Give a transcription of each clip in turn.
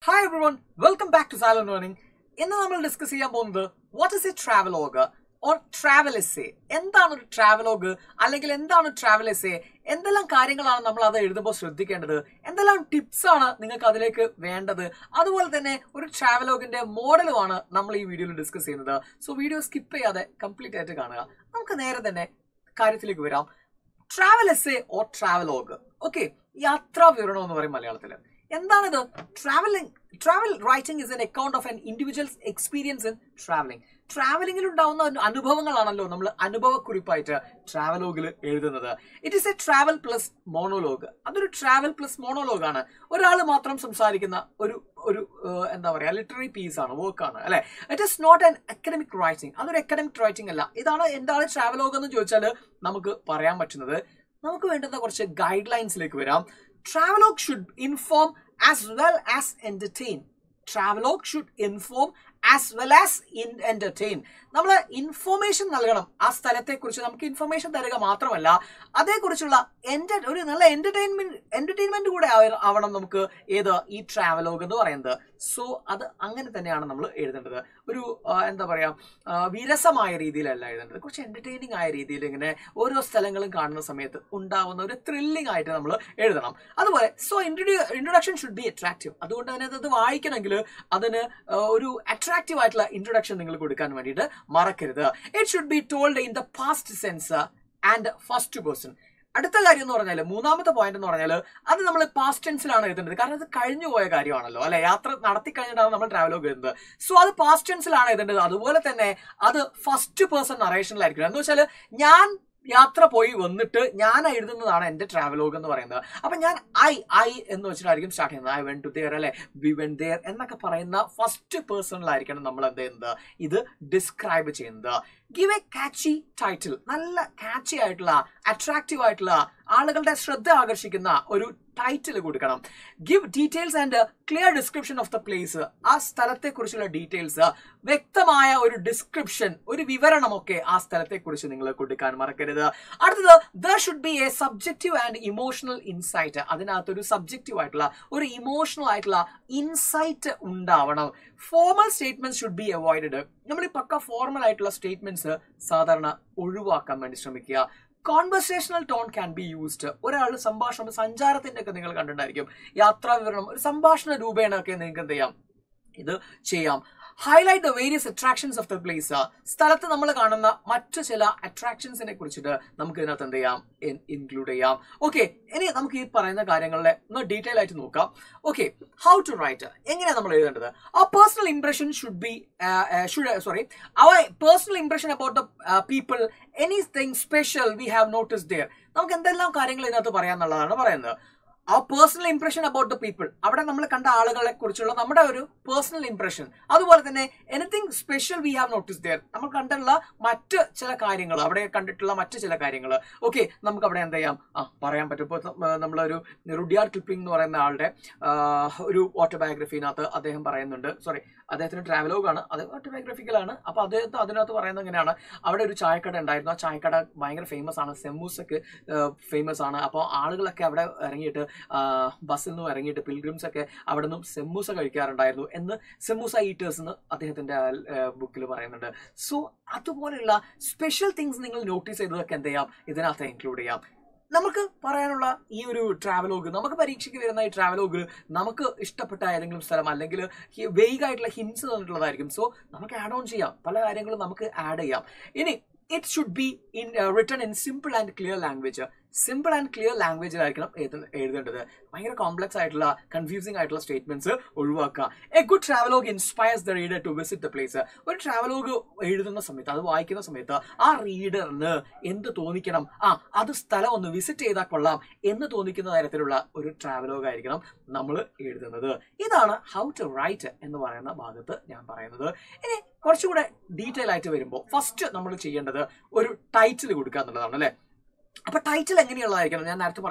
Hi everyone welcome back to silent learning ഇന്ന് നമ്മൾ discuss ചെയ്യാൻ പോകുന്നത് what is a travelogue or travel essay എന്താണ് ഒരു ട്രാവലോഗ് അല്ലെങ്കിൽ എന്താണ് ട്രാവൽ എസ്സേ എന്തെല്ലാം കാര്യങ്ങളാണ് നമ്മൾ അത് എഴുതുമ്പോൾ ശ്രദ്ധിക്കേണ്ടത് എന്തെല്ലാം ടിപ്സ് ആണ് നിങ്ങൾക്ക് അതിലേക്ക് വേണ്ടത് അതുപോലെ തന്നെ ഒരു ട്രാവലോഗിന്റെ മോഡലുമാണ് നമ്മൾ ഈ വീഡിയോയിൽ ഡിസ്കസ് ചെയ്യുന്നത് സോ വീഡിയോ സ്കിപ്പ് ചെയ്യാതെ കംപ്ലീറ്റ് ആയിട്ട് കാണുക നമുക്ക് നേരെ തന്നെ കാര്യത്തിലേക്ക് വരാം travel essay or travelogue okay യാത്രാ വിവരണം എന്ന് പറയും മലയാളത്തിൽ എന്താണിത് travelling travel writing is an account of an individuals experience in travelling ട്രാവലിംഗിൽ ഉണ്ടാവുന്ന അനു- അനുഭവങ്ങളാണല്ലോ നമ്മൾ അനുഭവക്കുറിപ്പായിട്ട് ട്രാവലോഗിൽ എഴുതുന്നത് it is a travel plus monologue അതൊരു ട്രാവൽ പ്ലസ് മോണോലോഗ് ആണ് ഒരാൾ മാത്രം സംസാരിക്കുന്ന ഒരു ഒരു ഏഹ്, എന്താ പറയാ ലിറ്റററി പീസ് ആണ് വർക്ക് ആണ് അല്ലെ it is not an academic writing അതൊരു അക്കഡമിക് റൈറ്റിംഗ് അല്ല ഇതാണ് എന്താണ് ട്രാവലോഗ് എന്ന് ചോദിച്ചാൽ നമുക്ക് പറയാൻ പറ്റുന്നത് നമുക്ക് വേണ്ടുന്ന കുറച്ച് ഗൈഡ് ലൈൻസിലേക്ക് വരാം travelogue should inform as well as entertain travelogue should inform as well as in entertain നമ്മൾ ഇൻഫോർമേഷൻ നൽകണം ആ സ്ഥലത്തെ കുറിച്ച് നമുക്ക് ഇൻഫർമേഷൻ തരിക മാത്രമല്ല അതേക്കുറിച്ചുള്ള എന്റെ ഒരു നല്ല എന്റർടൈൻമെന്റ് എന്റർടൈൻമെന്റ് കൂടെ ആവ- ആവണം നമുക്ക് ഏത് ഈ ട്രാവലോഗ് എന്ന് പറയുന്നത് സോ അത് അങ്ങനെ തന്നെയാണ് നമ്മൾ എഴുതേണ്ടത് ഒരു ആ, എന്താ പറയാ ആ, വിരസമായ രീതിയിലല്ല എഴുതേണ്ടത് കുറച്ച് എന്റർടൈനിങ് ആയ രീതിയിൽ ഇങ്ങനെ ഓരോ സ്ഥലങ്ങളും കാണുന്ന സമയത്ത് ഉണ്ടാവുന്ന ഒരു ത്രില്ലിംഗ് ആയിട്ട് നമ്മൾ എഴുതണം അതുപോലെ സോ ഇൻട്രൊഡ്യൂ ഇൻട്രൊഡക്ഷൻ ഷുഡ് ബി അട്രാക്റ്റീവ് അതുകൊണ്ട് തന്നെ അത് വായിക്കണമെങ്കിൽ അതിന് ആ, ഒരു അട്രാക്റ്റീവ് ആയിട്ടുള്ള ഇൻട്രൊഡക്ഷൻ നിങ്ങൾ കൊടുക്കാൻ വേണ്ടിയിട്ട് മറക്കരുത് it should be told in the past tense and first person അടുത്ത കാര്യം എന്ന് പറഞ്ഞാൽ മൂന്നാമത്തെ പോയിന്റ് എന്ന് പറഞ്ഞാൽ അത് നമ്മൾ പാസ്റ്റ് ടെൻസിലാണ് എഴുതേണ്ടത് കാരണം അത് കഴിഞ്ഞു പോയ കാര്യമാണല്ലോ അല്ലെ യാത്ര നടത്തി കഴിഞ്ഞിട്ടാണ് നമ്മൾ ട്രാവലോഗ് എഴുതുന്നത് സോ അത് പാസ്റ്റ് ടെൻസിലാണ് എഴുതേണ്ടത് അതുപോലെ തന്നെ അത് ഫസ്റ്റ് പേഴ്സൺ നറേഷനിലായിരിക്കണം എന്ന് വെച്ചാൽ ഞാൻ യാത്ര പോയി വന്നിട്ട് ഞാൻ എഴുതുന്നതാണ് എന്റെ ട്രാവലോഗ് എന്ന് പറയുന്നത് അപ്പൊ ഞാൻ ഐ ഐ എന്ന് വെച്ചിട്ടായിരിക്കും സ്റ്റാർട്ട് ചെയ്യുന്നത് ഐ വെൻ ടു ദിയർ അല്ലെ വി വെൻ ദിയർ എന്നൊക്കെ പറയുന്ന ഫസ്റ്റ് പേഴ്സണിലായിരിക്കണം നമ്മൾ എന്ത് ചെയ്യുന്നത് ഇത് ഡിസ്ക്രൈബ് ചെയ്യുന്നത് ഗിവ് എ കാച്ചി ടൈറ്റിൽ നല്ല കാച്ചി ആയിട്ടുള്ള അട്രാക്റ്റീവ് ആയിട്ടുള്ള ആളുകളുടെ ശ്രദ്ധ ആകർഷിക്കുന്ന ഒരു ടൈറ്റിൽ കൊടുക്കണം give details and clear description of the place ആ സ്ഥലത്തെ കുറിച്ചുള്ള ഡീറ്റെയിൽസ് വ്യക്തമായ ഒരു ഡിസ്ക്രിപ്ഷൻ ഒരു വിവരണമൊക്കെ ആ സ്ഥലത്തെ കുറിച്ച് നിങ്ങൾ കൊടുക്കാൻ മറക്കരുത് അടുത്തത് there should be a subjective and emotional insight അതിനകത്ത് ഒരു സബ്ജക്റ്റീവ് ആയിട്ടുള്ള ഒരു ഇമോഷണൽ ആയിട്ടുള്ള ഇൻസൈറ്റ് ഉണ്ടാവണം formal statement should be avoided നമ്മൾ ഈ പക്ക ഫോർമൽ ആയിട്ടുള്ള സ്റ്റേറ്റ്മെന്റ്സ് സാധാരണ ഒഴിവാക്കാൻ വേണ്ടി ശ്രമിക്കുക conversational tone can be used ഒരാൾ സംഭാഷണം സഞ്ചാരത്തിന്റെ ഒക്കെ നിങ്ങൾ കണ്ടിട്ടുണ്ടായിരിക്കും യാത്രാ വിവരണം ഒരു സംഭാഷണ രൂപേണ ഒക്കെ നിങ്ങൾക്ക് എന്ത് ചെയ്യാം ഇത് ചെയ്യാം highlight the various attractions of the place സ്ഥലത്ത് നമ്മൾ കാണുന്ന മറ്റു ചില അട്രാക്ഷൻസിനെ കുറിച്ചിട്ട് നമുക്ക് ഇതിനകത്ത് എന്ത് ചെയ്യാം ഇൻക്ലൂഡ് ചെയ്യാം ഓക്കെ ഇനി നമുക്ക് ഈ പറയുന്ന കാര്യങ്ങളെ ഒന്ന് ഡീറ്റെയിൽ ആയിട്ട് നോക്കാം ഓക്കെ ഹൗ ടു റൈറ്റ് എങ്ങനെയാണ് നമ്മൾ എഴുതേണ്ടത് ആ personal impression should be should sorry our personal impression about the people anything special we have notice there നമുക്ക് എന്തെല്ലാം കാര്യങ്ങൾ ഇതിനകത്ത് പറയാന്നുള്ളതാണ് പറയുന്നത് ആ personal impression about the people അവിടെ നമ്മൾ കണ്ട ആളുകളെ കുറിച്ചുള്ള നമ്മുടെ ഒരു പേഴ്സണൽ ഇംപ്രഷൻ അതുപോലെ തന്നെ anything special we have notice there നമ്മൾ കണ്ടുള്ള മറ്റ് ചില കാര്യങ്ങൾ അവിടെ കണ്ടിട്ടുള്ള മറ്റ് ചില കാര്യങ്ങൾ ഓക്കെ നമുക്ക് അവിടെ എന്ത് ചെയ്യാം ആ പറയാൻ പറ്റും ഇപ്പോൾ നമ്മളൊരു റുഡിയാർഡ് ക്ലിപ്പിംഗ് എന്ന് പറയുന്ന ആളുടെ ആ, ഒരു ഓട്ടോബയോഗ്രഫിനകത്ത് അദ്ദേഹം പറയുന്നുണ്ട് സോറി അദ്ദേഹത്തിന് ട്രാവലോഗാണ് അത് ഓട്ടോബയോഗ്രഫിക്കലാണ് അപ്പൊ അദ്ദേഹത്തെ അതിനകത്ത് പറയുന്നത് എങ്ങനെയാണ് അവിടെ ഒരു ചായക്കട ഉണ്ടായിരുന്നു ആ ചായക്കട ഭയങ്കര ഫേമസ് ആണ് സെമ്മൂസൊക്കെ ഫേമസ് ആണ് അപ്പോൾ ആളുകളൊക്കെ അവിടെ ഇറങ്ങിയിട്ട് ആ, ബസ്സിൽ നിന്നും ഇറങ്ങിയിട്ട് പിൽഗ്രിംസ് ഒക്കെ അവിടെ നിന്നും സെമ്മൂസ കഴിക്കാറുണ്ടായിരുന്നു എന്ന് സെമ്മൂസ ഈറ്റേഴ്സ് എന്ന് അദ്ദേഹത്തിന്റെ ബുക്കിൽ പറയുന്നുണ്ട് സോ അതുപോലെയുള്ള സ്പെഷ്യൽ തിങ്സ് നിങ്ങൾ നോട്ടീസ് ചെയ്തതൊക്കെ എന്ത് ചെയ്യാം ഇതിനകത്ത് ഇൻക്ലൂഡ് ചെയ്യാം നമുക്ക് പറയാനുള്ള ഈ ഒരു ട്രാവലോഗ് നമുക്ക് പരീക്ഷയ്ക്ക് വരുന്ന ഈ ട്രാവലോഗ് നമുക്ക് ഇഷ്ടപ്പെട്ട ഏതെങ്കിലും സ്ഥലം അല്ലെങ്കിൽ വെയ്ഗ് ആയിട്ടുള്ള ഹിൻസ് തന്നിട്ടുള്ളതായിരിക്കും സോ നമുക്ക് ആഡ് ഓൺ ചെയ്യാം പല കാര്യങ്ങളും നമുക്ക് ആഡ് ചെയ്യാം ഇനി it should be in written in simple and clear language simple and clear ലാംഗ്വേജിലായിരിക്കണം എഴുത- എഴുതേണ്ടത് ഭയങ്കര കോംപ്ലക്സ് ആയിട്ടുള്ള കൺഫ്യൂസിംഗ് ആയിട്ടുള്ള സ്റ്റേറ്റ്മെന്റ്സ് ഒഴിവാക്കുക a good travelogue inspires the reader to visit the place ഒരു ട്രാവലോഗ് എഴുതുന്ന സമയത്ത് അത് വായിക്കുന്ന സമയത്ത് ആ റീഡറിന് എന്ത് തോന്നിക്കണം ആ അത് സ്ഥലം ഒന്ന് വിസിറ്റ് ചെയ്താൽ കൊള്ളാം എന്ന് തോന്നിക്കുന്ന തരത്തിലുള്ള ഒരു ട്രാവലോഗ് ആയിരിക്കണം നമ്മൾ എഴുതുന്നത് ഇതാണ് ഹൗ ടു റൈറ്റ് എന്ന് പറയുന്ന ഭാഗത്ത് ഞാൻ പറയുന്നത് ഇനി കുറച്ചുകൂടെ ഡീറ്റെയിൽ ആയിട്ട് വരുമ്പോൾ ഫസ്റ്റ് നമ്മൾ ചെയ്യേണ്ടത് ഒരു ടൈറ്റിൽ കൊടുക്കുക എന്നുള്ളതാണ് അല്ലെ അപ്പൊ ടൈറ്റിൽ എങ്ങനെയുള്ളതായിരിക്കണം ഞാൻ നേരത്തെ പറഞ്ഞു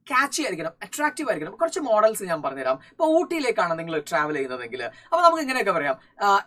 കാച്ചി ആയിരിക്കണം അട്രാക്റ്റീവ് ആയിരിക്കണം കുറച്ച് മോഡൽസ് ഞാൻ പറഞ്ഞുതരാം ഇപ്പൊ ഊട്ടിയിലേക്കാണ് നിങ്ങൾ ട്രാവൽ ചെയ്യുന്നതെങ്കിൽ അപ്പൊ നമുക്ക് ഇങ്ങനെയൊക്കെ പറയാം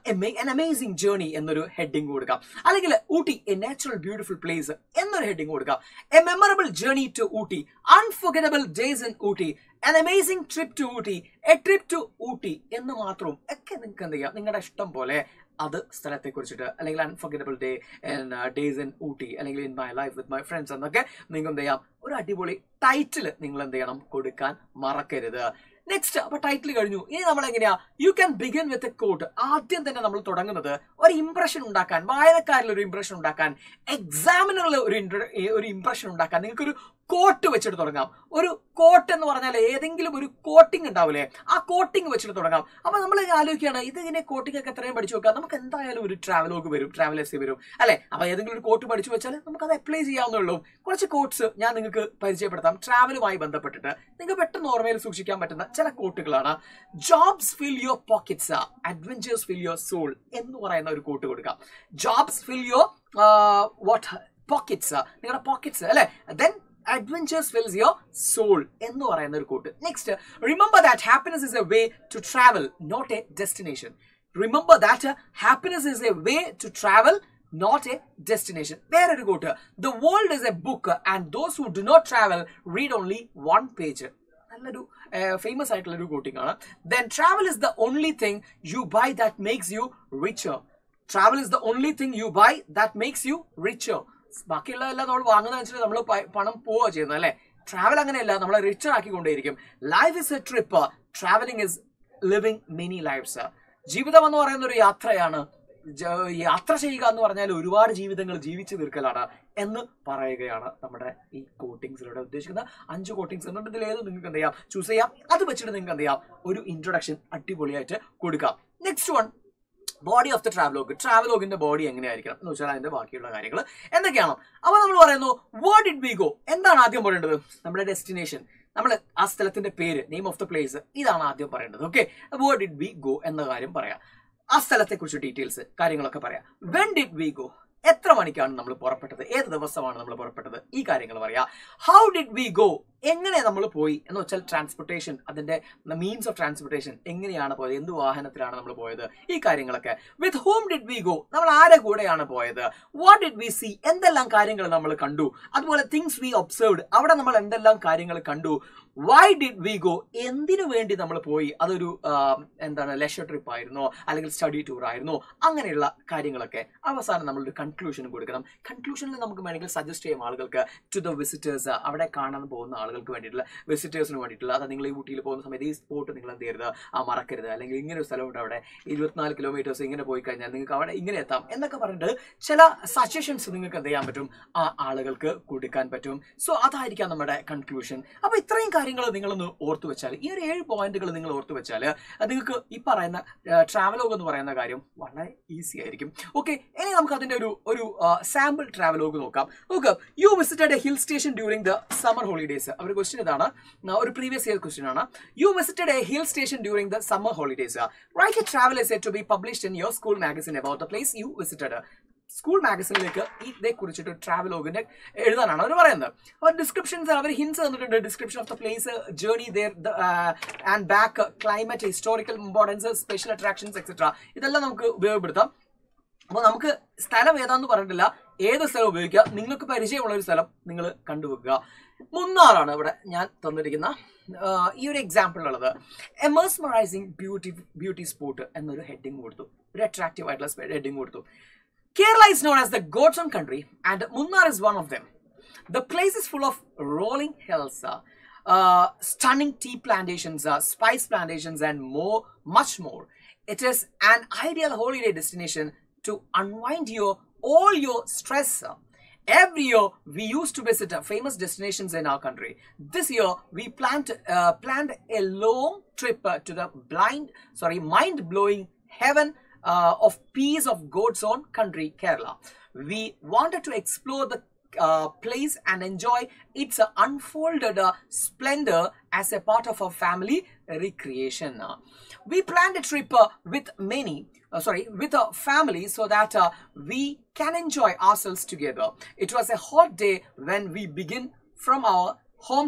എൻ അമേസിംഗ് ജേർണി എന്നൊരു ഹെഡിങ് കൊടുക്കാം അല്ലെങ്കിൽ Ooty a natural beautiful place എന്നൊരു ഹെഡിങ് കൊടുക്കാം a memorable journey to Ooty unforgettable days in Ooty an amazing trip to Ooty a trip to Ooty എന്ന് മാത്രവും ഒക്കെ നിങ്ങൾക്ക് എന്ത് ചെയ്യാം നിങ്ങളുടെ ഇഷ്ടം പോലെ അത് സ്ഥലത്തെ കുറിച്ചിട്ട് അല്ലെങ്കിൽ unforgettable day days in Ooty അല്ലെങ്കിൽ in my life with my friends എന്നൊക്കെ നിങ്ങൾ എന്ത് ചെയ്യാം ഒരു അടിപൊളി ടൈറ്റിൽ നിങ്ങൾ എന്ത് ചെയ്യണം കൊടുക്കാൻ മറക്കരുത് നെക്സ്റ്റ് അപ്പൊ ടൈറ്റിൽ കഴിഞ്ഞു ഇനി നമ്മൾ എങ്ങനെയാ you can begin with a quote ആദ്യം തന്നെ നമ്മൾ തുടങ്ങുന്നത് ഒരു ഇംപ്രഷൻ ഉണ്ടാക്കാൻ വായനക്കാരിൽ ഒരു ഇംപ്രഷൻ ഉണ്ടാക്കാൻ എക്സാമിനറിൽ ഒരു ഇൻട്ര- ഒരു ഇംപ്രഷൻ ഉണ്ടാക്കാൻ നിങ്ങൾക്ക് ഒരു കോട്ട് വെച്ചിട്ട് തുടങ്ങാം ഒരു കോട്ട് എന്ന് പറഞ്ഞാൽ ഏതെങ്കിലും ഒരു കോട്ടിംഗ് ഉണ്ടാവില്ലേ ആ കോട്ടിംഗ് വെച്ചിട്ട് തുടങ്ങാം അപ്പൊ നമ്മൾ ആലോചിക്കുകയാണ് ഇത് ഇങ്ങനെ കോട്ടിംഗ് ഒക്കെ എത്രയും പഠിച്ചു വെക്കാം നമുക്ക് എന്തായാലും ഒരു ട്രാവലോഗ് വരും ട്രാവൽ എസ് വരും അല്ലെ അപ്പൊ ഏതെങ്കിലും ഒരു കോട്ട് പഠിച്ചു വെച്ചാൽ നമുക്ക് അത് അപ്ലൈ ചെയ്യാവുന്നേ ഉള്ളൂ കുറച്ച് കോട്ട്സ് ഞാൻ നിങ്ങൾക്ക് പരിചയപ്പെടുത്താം ട്രാവലുമായി ബന്ധപ്പെട്ടിട്ട് നിങ്ങൾക്ക് പെട്ടെന്ന് ഓർമ്മയിൽ സൂക്ഷിക്കാൻ പറ്റുന്ന ചില കോട്ടുകളാണ് jobs fill your pockets adventures fill your soul എന്ന് പറയുന്ന ഒരു കോട്ട് കൊടുക്കാം jobs fill your what pockets നിങ്ങളുടെ പോക്കറ്റ്സ് അല്ലെ then adventures fills your soul എന്ന് പറയുന്ന ഒരു quote next remember that happiness is a way to travel not a destination remember that happiness is a way to travel not a destination വേറൊരു quote the world is a book and those who do not travel read only one page നല്ലൊരു famous ആയിട്ടുള്ള ഒരു quoting ആണ് then travel is the only thing you buy that makes you richer travel is the only thing you buy that makes you richer ബാക്കിയുള്ളതെല്ലാം നമ്മൾ വാങ്ങുന്ന വെച്ചിട്ട് നമ്മൾ പണം പോവുക ചെയ്യുന്നത് അല്ലേ ട്രാവൽ അങ്ങനെയല്ല നമ്മളെ റിച്ചർ ആക്കിക്കൊണ്ടേയിരിക്കും life is a trip travelling is living many lives ജീവിതം എന്ന് പറയുന്ന ഒരു യാത്രയാണ് ജ- യാത്ര ചെയ്യുക എന്ന് പറഞ്ഞാൽ ഒരുപാട് ജീവിതങ്ങൾ ജീവിച്ചു തീർക്കലാണ് എന്ന് പറയുകയാണ് നമ്മുടെ ഈ കോട്ടിങ്സിലൂടെ ഉദ്ദേശിക്കുന്ന അഞ്ച് കോട്ടിങ്സ് എന്നുണ്ട് ഇതിൽ ഏത് നിങ്ങൾക്ക് എന്ത് ചെയ്യാം ചൂസ് ചെയ്യാം അത് വെച്ചിട്ട് നിങ്ങൾക്ക് എന്ത് ചെയ്യാം ഒരു ഇൻട്രൊഡക്ഷൻ അടിപൊളിയായിട്ട് കൊടുക്കാം next one body of the travelogue ട്രാവലോഗിന്റെ ബോഡി എങ്ങനെയായിരിക്കണം എന്ന് വെച്ചാൽ അതിന്റെ ബാക്കിയുള്ള കാര്യങ്ങൾ എന്തൊക്കെയാണ് അപ്പൊ നമ്മൾ പറയുന്നു വേർ ഡിഡ് വി ഗോ എന്താണ് ആദ്യം പറയേണ്ടത് നമ്മുടെ ഡെസ്റ്റിനേഷൻ നമ്മൾ ആ സ്ഥലത്തിന്റെ പേര് നെയിം ഓഫ് ദ പ്ലേസ് ഇതാണ് ആദ്യം പറയേണ്ടത് okay where did we go എന്ന കാര്യം പറയാം ആ സ്ഥലത്തെ കുറിച്ച് ഡീറ്റെയിൽസ് കാര്യങ്ങളൊക്കെ പറയാം വെൻ ഡിഡ് വി ഗോ എത്ര മണിക്കാണ് നമ്മൾ പുറപ്പെട്ടത് ഏത് ദിവസമാണ് നമ്മൾ പുറപ്പെട്ടത് ഈ കാര്യങ്ങൾ പറയാം ഹൗ ഡിഡ് വി ഗോ എങ്ങനെ നമ്മൾ പോയി എന്ന് വെച്ചാൽ ട്രാൻസ്പോർട്ടേഷൻ അതിന്റെ മീൻസ് ഓഫ് ട്രാൻസ്പോർട്ടേഷൻ എങ്ങനെയാണ് പോയത് എന്ത് വാഹനത്തിലാണ് നമ്മൾ പോയത് ഈ കാര്യങ്ങളൊക്കെ with whom did we go നമ്മൾ ആരെ കൂടെയാണ് പോയത് വാട്ട് ഡിഡ് വി സി എന്തെല്ലാം കാര്യങ്ങൾ നമ്മൾ കണ്ടു അതുപോലെ തിങ്സ് വി ഒബ്സർവ്ഡ് അവിടെ നമ്മൾ എന്തെല്ലാം കാര്യങ്ങൾ കണ്ടു വൈ ഡിഡ് വി ഗോ എന്തിനു വേണ്ടി നമ്മൾ പോയി അതൊരു ആ, എന്താണ് ലെഷർ ട്രിപ്പ് ആയിരുന്നോ അല്ലെങ്കിൽ സ്റ്റഡി ടൂർ ആയിരുന്നോ അങ്ങനെയുള്ള കാര്യങ്ങളൊക്കെ അവസാനം നമ്മളൊരു കൺക്ലൂഷൻ കൊടുക്കണം കൺക്ലൂഷനിൽ നമുക്ക് വേണമെങ്കിൽ സജസ്റ്റ് ചെയ്യാം ആളുകൾക്ക് ടു ദ വിസിറ്റേഴ്സ് അവിടെ കാണാൻ പോകുന്ന ആളുകൾക്ക് വേണ്ടിയിട്ടുള്ള വിസിറ്റേഴ്സിന് വേണ്ടിയിട്ടുള്ള അത് നിങ്ങൾ ഈ ഊട്ടിയിൽ പോകുന്ന സമയത്ത് ഈ സ്പോട്ട് നിങ്ങൾ എന്ത് ചെയ്യരുത് ആ മറക്കരുത് അല്ലെങ്കിൽ ഇങ്ങനെ ഒരു സ്ഥലമുണ്ട് അവിടെ ഇരുപത്തിനാല് കിലോമീറ്റേഴ്സ് ഇങ്ങനെ പോയി കഴിഞ്ഞാൽ നിങ്ങൾക്ക് അവിടെ ഇങ്ങനെ എത്താം എന്നൊക്കെ പറഞ്ഞിട്ട് ചില സജഷൻസ് നിങ്ങൾക്ക് എന്ത് ചെയ്യാൻ പറ്റും ആ ആളുകൾക്ക് കൊടുക്കാൻ പറ്റും സോ അതായിരിക്കാം നമ്മുടെ കൺക്ലൂഷൻ അപ്പൊ ഇത്രയും കാര്യങ്ങൾ നിങ്ങളൊന്ന് ഓർത്തു വെച്ചാൽ ഈ ഒരു ഏഴ് പോയിന്റുകൾ നിങ്ങൾ ഓർത്തു വെച്ചാൽ നിങ്ങൾക്ക് ഈ പറയുന്ന ട്രാവലോഗ് എന്ന് പറയുന്ന കാര്യം വളരെ ഈസി ആയിരിക്കും ഓക്കെ ഇനി നമുക്ക് അതിന്റെ ഒരു ഒരു സാമ്പിൾ ട്രാവലോഗ് നോക്കാം നോക്കാം you visited a hill station during the summer holidays our question ഇതാണ് ആ, ഒരു പ്രീവിയസ് ഇയർ ക്വസ്റ്റ്യൻ ആണ് you visited a hill station during the summer holidays write a travel essay to be published in your school magazine about the place you visited school മാഗസിനിലേക്ക് ഇതേ കുറിച്ചിട്ട് ട്രാവലോഗിന്റെ എഴുതാനാണ് അവർ പറയുന്നത് അപ്പോൾ ഡിസ്ക്രിപ്ഷൻസ് അവർ ഹിൻസ് തന്നിട്ടുണ്ട് description of the place journey there and back climate historical importance special attractions etcetera ഇതെല്ലാം നമുക്ക് ഉപയോഗപ്പെടുത്താം അപ്പോൾ നമുക്ക് സ്ഥലം ഏതാന്ന് പറഞ്ഞിട്ടില്ല ഏത് സ്ഥലം ഉപയോഗിക്കുക നിങ്ങൾക്ക് പരിചയമുള്ള ഒരു സ്ഥലം നിങ്ങൾ കണ്ടുവെക്കുക മുന്നാറാണ് ഇവിടെ ഞാൻ തന്നിരിക്കുന്ന ആ, ഈ ഒരു എക്സാമ്പിൾ ഉള്ളത് എമേഴ്സ്മറൈസിങ് ബ്യൂട്ടി ബ്യൂട്ടി സ്പോട്ട് എന്നൊരു ഹെഡിങ് കൊടുത്തു ഒരു അട്രാക്റ്റീവ് ആയിട്ടുള്ള ഹെഡിങ് കൊടുത്തു Kerala is known as the goats on country and Munnar is one of them. The place is full of rolling hills, uh, uh, stunning tea plantations, uh, spice plantations, and more, much more. It is an ideal holiday destination to unwind your all your stress. uh. Every year, we used to visit uh, famous destinations in our country. This year, we planned uh, planned a long trip uh, to the blind, sorry, mind-blowing heaven uh, of peace of God's own country, Kerala. We wanted to explore the uh, place and enjoy its uh, unfolded uh, splendor as a part of our family recreation. Uh, we planned a trip uh, with many, uh, sorry, with a family so that uh, we can enjoy ourselves together. It was a hot day when we begin from our hometown.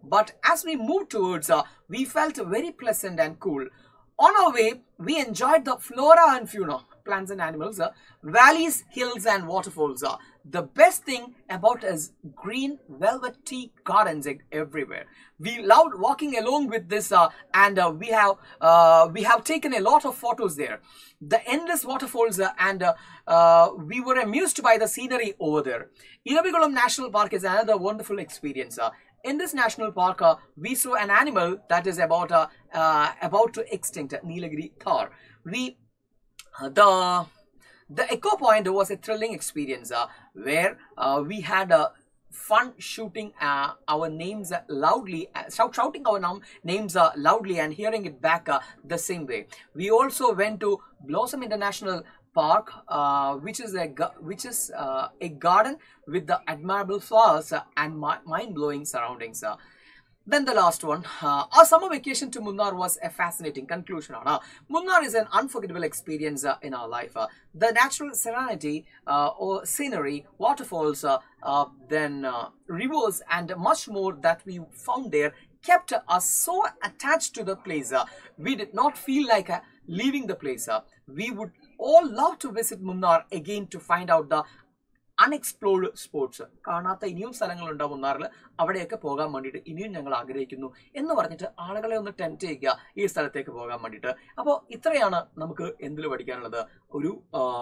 but as we moved towards, uh, we felt very pleasant and cool. On our way, we enjoyed the flora and fauna, plants and animals, uh, valleys, hills, and waterfalls. Uh, the best thing about is green velvety gardens e- everywhere. We loved walking along with this, uh, and uh, we have uh, we have taken a lot of photos there. The endless waterfalls, uh, and uh, uh, we were amused by the scenery over there. Irabikulam National Park is another wonderful experience. Uh, in this national park, uh, we saw an animal that is about uh, uh, about to extinct, Nilagiri Thar. We uh, the the echo point was a thrilling experience uh, where uh, we had a fun shooting uh, our names uh, loudly uh, shout, shouting our num- names uh, loudly and hearing it back uh, the same way we also went to blossom international park uh, which is a ga- which is uh, a garden with the admirable flowers uh, and mi- mind-blowing surroundings uh, then the last one, uh, our summer vacation to Munnar was a fascinating conclusion. Uh, Munnar is an unforgettable experience uh, in our life. Uh, the natural serenity uh, or scenery, waterfalls, uh, uh, then uh, rivers, and much more that we found there kept us so attached to the place. Uh, we did not feel like uh, leaving the place. Uh, we would all love to visit Munnar again to find out the unexplored spots കാണാത്ത ഇനിയും സ്ഥലങ്ങളുണ്ട് മൂന്നാറിൽ അവിടെയൊക്കെ പോകാൻ വേണ്ടിയിട്ട് ഇനിയും ഞങ്ങൾ ആഗ്രഹിക്കുന്നു എന്ന് പറഞ്ഞിട്ട് ആളുകളെ ഒന്ന് ടെൻറ്റ് ചെയ്യുക ഈ സ്ഥലത്തേക്ക് പോകാൻ വേണ്ടിയിട്ട് അപ്പോൾ ഇത്രയാണ് നമുക്ക് എന്തിൽ പഠിക്കാനുള്ളത് ഒരു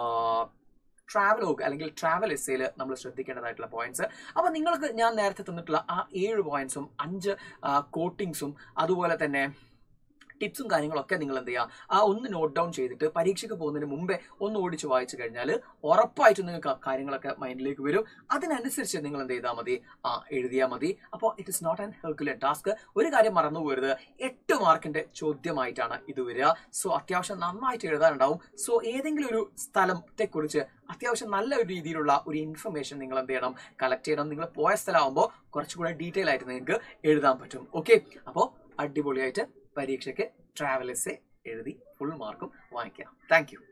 ട്രാവലോഗ് അല്ലെങ്കിൽ ട്രാവൽ എസ്സേയിൽ നമ്മൾ ശ്രദ്ധിക്കേണ്ടതായിട്ടുള്ള പോയിന്റ്സ് അപ്പോൾ നിങ്ങൾക്ക് ഞാൻ നേരത്തെ തന്നിട്ടുള്ള ആ ഏഴ് പോയിന്റ്സും അഞ്ച് കോട്ടിങ്സും അതുപോലെ തന്നെ ടിപ്സും കാര്യങ്ങളൊക്കെ നിങ്ങൾ എന്ത് ചെയ്യുക ആ ഒന്ന് നോട്ട് ഡൗൺ ചെയ്തിട്ട് പരീക്ഷയ്ക്ക് പോകുന്നതിന് മുമ്പേ ഒന്ന് ഓടിച്ച് വായിച്ചു കഴിഞ്ഞാൽ ഉറപ്പായിട്ടും നിങ്ങൾക്ക് ആ കാര്യങ്ങളൊക്കെ മൈൻഡിലേക്ക് വരും അതിനനുസരിച്ച് നിങ്ങൾ എന്ത് ചെയ്താൽ മതി ആ എഴുതിയാൽ മതി അപ്പോൾ it is not an herculean task ഒരു കാര്യം മറന്നു പോരുത് എട്ട് മാർക്കിന്റെ ചോദ്യമായിട്ടാണ് ഇത് വരിക സോ അത്യാവശ്യം നന്നായിട്ട് എഴുതാനുണ്ടാവും സോ ഏതെങ്കിലും ഒരു സ്ഥലത്തെക്കുറിച്ച് അത്യാവശ്യം നല്ല ഒരു രീതിയിലുള്ള ഒരു ഇൻഫർമേഷൻ നിങ്ങൾ എന്ത് ചെയ്യണം കളക്ട് ചെയ്യണം നിങ്ങൾ പോയ സ്ഥലമാകുമ്പോൾ കുറച്ചുകൂടെ ഡീറ്റെയിൽ ആയിട്ട് നിങ്ങൾക്ക് എഴുതാൻ പറ്റും ഓക്കെ അപ്പോൾ അടിപൊളിയായിട്ട് പരീക്ഷയ്ക്ക് ട്രാവൽ എസ്സേ എഴുതി ഫുൾ മാർക്കും വാങ്ങിക്കാം താങ്ക് യു